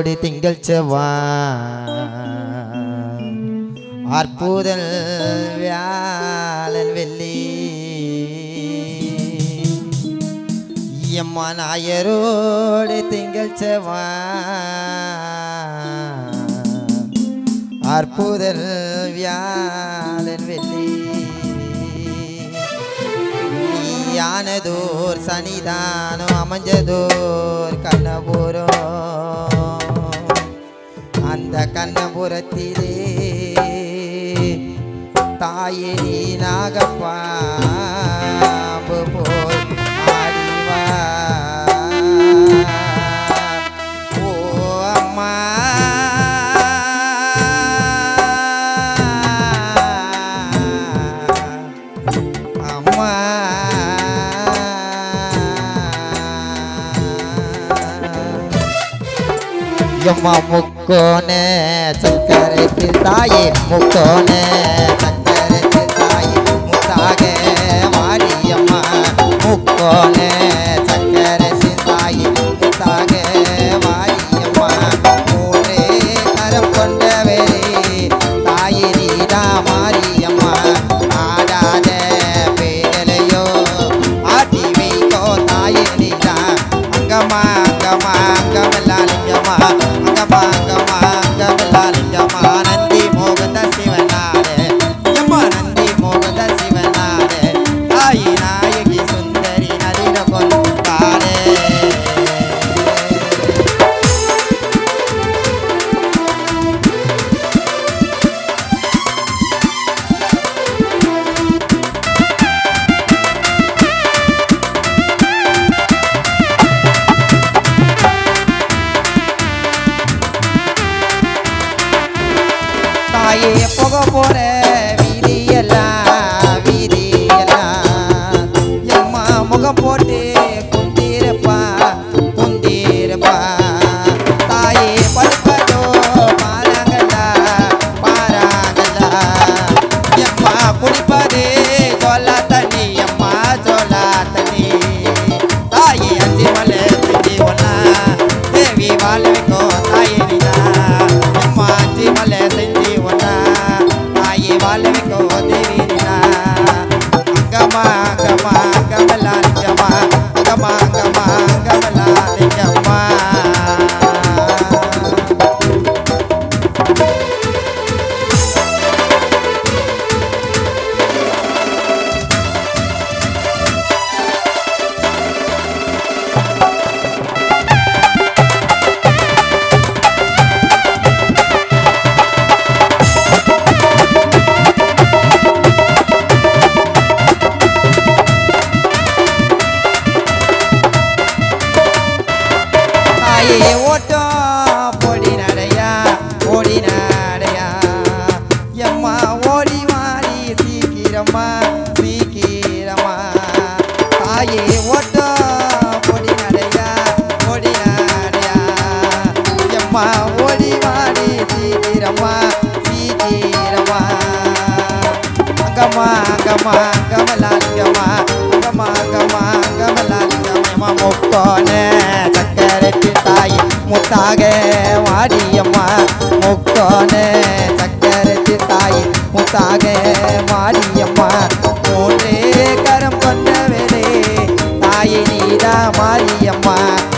ஆயரோடு திங்கள் செவ்வாய் அற்புதல் வியாழன் வெள்ளி எம்மா நாயரோடு திங்கள் செவ்வாய் அற்புதல் வியாழன் வெள்ளி நீயானதோர் சனிதானம் அமைஞ்சதோர் கண்ணபுரம் அந்த கண்ணபுரத்திலே தாயே நீ நாகப்பாம்பு போல் ஆடிவா ஓ அம்மா அம்மா எம்மா முக்கோனே சக்கரைக்கு தாயே முக்கோனே சக்கரைக்கு தாயே முத்தாக மாரியம்மா முக்கோனே சக்கரைக்கு தாயே முத்தாக மாரியம்மா மூன்றே கரம் கொண்டவரே தாயே நீதா மாரியம்மா ஆடாத பேரலையோ ஆட்டி வைக்கோ தாயே நீதா அங்கம்மா அங்கம்மா அங்கமெல்லாம் லிங்கம்மா அங்கம்மா அங்கம்மா அங்கமெல்லாம் லிங்கம்மா நந்தி மோகத சிவனாரே எம்மா நந்தி மோகத சிவனாரே தாயி நாயகி சுந்தரி நளின கொண்டாரே தாயே போக போற வீதியெல்லாம் வீதியெல்லாம் எம்மா முகம் போட்டு குந்திருப்பா குந்திருப்பா தாயே படுப்பதோ பாராங்கடா பாராங்கடா எம்மா குடிப்பதே சொல்லா தண்ணி எம்மா சொல்லா தண்ணி தாயே அஞ்சு மலை செஞ்சு ஒன்னா தேவி வாழ்விக்கோ தாயே நீதா எம்மா அஞ்சு மலை செஞ்சு ஒன்னா தாயே வாழ்விக்கோ தேவி நீதா அங்கம்மா அங்கம்மா அங்கமெல்லா லிங்கம்மா அங்கம்மா அங்கம்மா அங்கமெல்லா லிங்கம்மா தாயே ஓட்டம் பொடி நடையா ஓடி நடையா எம்மா ஓடி வாடி சீக்கிரமா சீக்கிரமா தாயே ஓட்டம் பொடி நடையா ஓடி நடையா எம்மா ஓடி வாடி சீக்கிரமா சீக்கிரமா அங்கம்மா அங்கம்மா அங்கமலாங்கம்மா அங்கம்மா அங்கம்மா அங்கமலாங்கம்மா முக்கோனே சக்கரைக்கு தாய் முத்தாக வாடியம்மா முக்கோனே சக்கரைக்கு தாய் முத்தாக வாடியம்மா மூன்றே கரம் கொண்டவரே தாயை நீதா மாரியம்மா